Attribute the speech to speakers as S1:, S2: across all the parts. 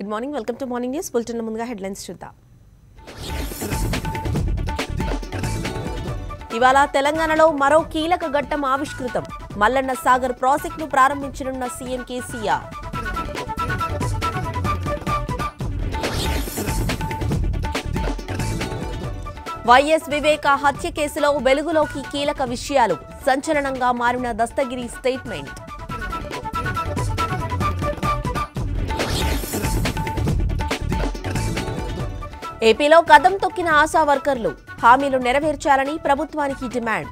S1: good morning welcome to morning news bulletin ముందుగా headlines చూద్దాం ఇవాళ తెలంగాణలో మరో కీలక ఘట్టం ఆవిష్కృతం మల్లన్న సాగర్ ప్రాజెక్టును ప్రారంభించనున్న సీఎం కేసీఆర్ వైఎస్ వివేక హత్య కేసులో వెలుగులోకి కీలక విషయాలు సంచలనంగా మారిన దస్తగిరి స్టేట్మెంట్ ఏపీలో కదం తొక్కిన ఆశా వర్కర్లు హామీలు నెరవేర్చాలని ప్రభుత్వానికి డిమాండ్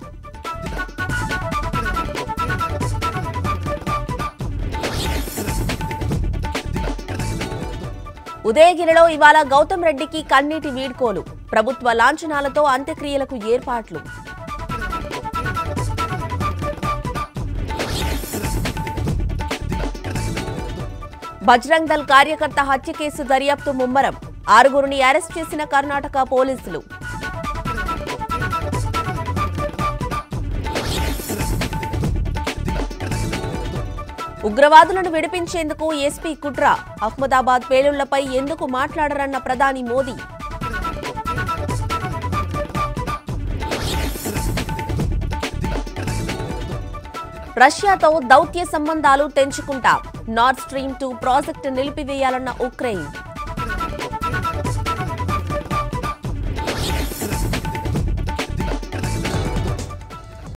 S1: ఉదయగిరిలో ఇవాళ గౌతమ్ రెడ్డికి కన్నీటి వీడ్కోలు ప్రభుత్వ లాంఛనాలతో అంత్యక్రియలకు ఏర్పాట్లు బజరంగ్ దల్ కార్యకర్త హత్య కేసు దర్యాప్తు ముమ్మరం ఆరుగురిని అరెస్ట్ చేసిన కర్ణాటక పోలీసులు ఉగ్రవాదులను విడిపించేందుకు ఎస్పీ కుట్ర అహ్మదాబాద్ పేలుళ్లపై ఎందుకు మాట్లాడరన్న ప్రధాని మోదీ రష్యాతో దౌత్య సంబంధాలు తెంచుకుంటాం నార్డ్ స్ట్రీమ్ టూ ప్రాజెక్టు నిలిపివేయాలన్న ఉక్రెయిన్